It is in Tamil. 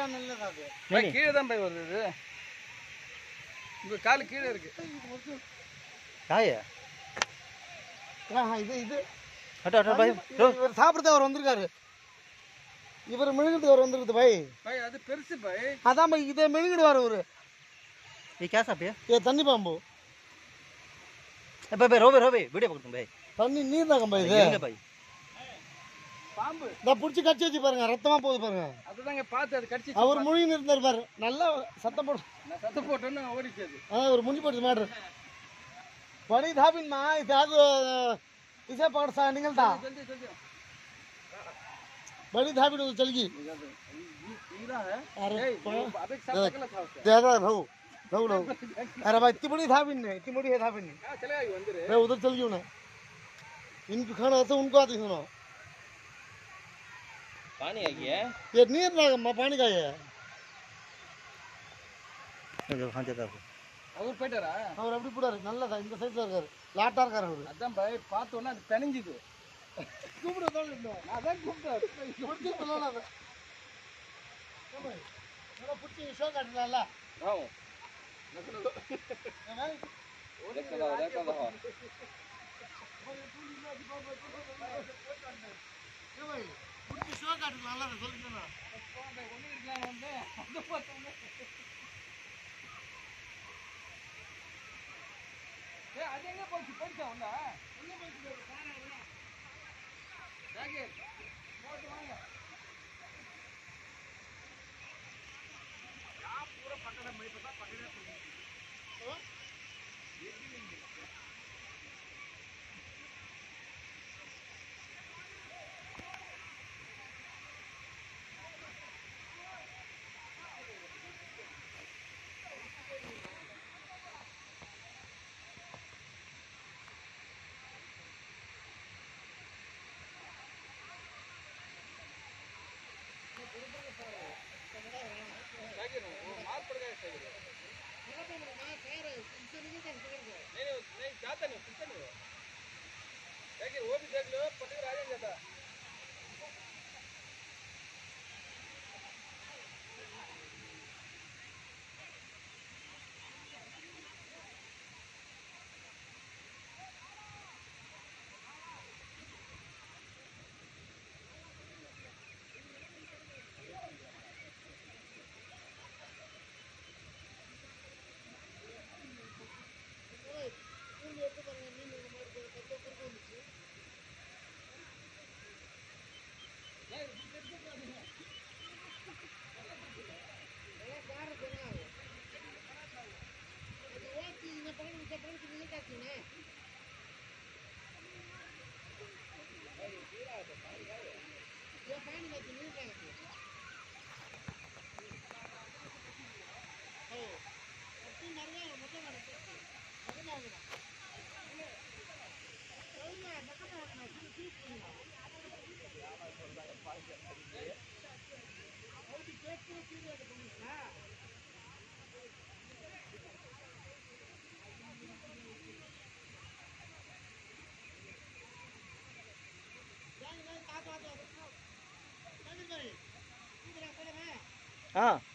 இதெல்லாம் நல்லதா அது பை கீழே தான் பை வருது இது உங்க கால் கீழே இருக்கு காய ஆஹா, இது இது அட்டா அட்டா பாய் ப்ரோ இவர் சாப்பிடுறது அவர் வந்திருக்காரு இவர் மெழுகுறதுக்கு அவர் வந்திருக்குது பை பை அது பெருசு பை அதான் பை இதை மெழுகிடுவார் அவரு ये क्या साहब ये இது தண்ணி பாம்பு ए, भाई भाई रोवे रोवे वीडियो पकड़ तुम भाई தண்ணி நீர் தாங்க பை இது ये भाई பாம்பு இந்த பிடிச்சி கடிச்சு வச்சு பாருங்க ரத்தமா போகுது பாருங்க அதுதாங்க பார்த்து அது கடிச்சு அவர் முழுகின்னு இருந்தார் பாரு நல்லா சத்தம் போட்டு நான் சத்து போட்டோன்னு ஓடிச்சு அது हाँ और मुझे पड़ मार बड़ी था बिन माँ इसे आज इसे पकड़ सा निकलता जल्दी जल्दी बड़ी था बिन चल गई हीरा है अरे ए, पा- वो अभी सब निकला था उसका ज्यादा रहो रहो रहो अरे भाई इतनी बड़ी था बिन नहीं इतनी बड़ी है था बिन नहीं हाँ चलेगा ये अंदर है मैं उधर चल गई ना इनको खाना है तो उनको आती सुनो पानी आ गया ये नीर ना माँ पानी का है है हां जगह को அவர் போயிட்டாரா அவர் அப்படி போடாரு நல்லதா இந்த சைஸ்ல இருக்காரு லாட்டா இருக்காரு அவரு அதான் பை பார்த்தோன்னா அது பிணைஞ்சுது கூப்பிடுறதோட இல்லை அதான் கூப்பிட்டாரு பிடிச்சி சொல்லலாம் பிடிச்சி ஷோ காட்டலாம்ல ஆமாம் देखा देखा देखा பிடிச்சி ஷோ காட்டலாம்ல சொல்லுங்க ஏய், அது எங்க போச்சு போயிடுச்சா உள்ள ஜாக்கெட் போட்டு வாங்க जैकेट वो मार पड़ गया जैकेट नहीं नहीं नहीं जाता नहीं कुछ नहीं जैकेट वो भी देख लो पटेल आ जाएंगे था हां